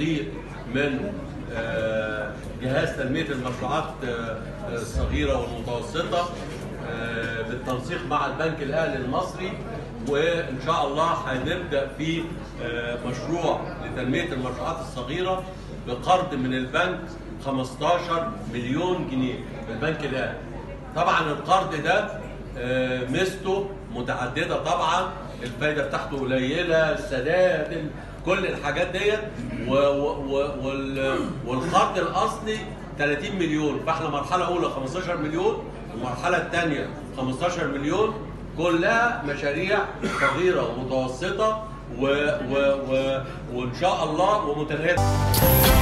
بالتنسيق من آه، جهاز تنميه المشروعات آه، الصغيره والمتوسطه آه، بالتنسيق مع البنك الاهلي المصري وان شاء الله هنبدا في آه، مشروع لتنميه المشروعات الصغيره بقرض من البنك 15 مليون جنيه البنك الاهلي طبعا القرض ده آه، ميزته متعدده طبعا الفايده بتاعته قليله السداد كل الحاجات ديت و- و- و- وال- والقرض الاصلي 30 مليون فاحنا مرحله اولى 15 مليون والمرحله الثانيه 15 مليون كلها مشاريع صغيره ومتوسطه و و و وان شاء الله ومتناهيه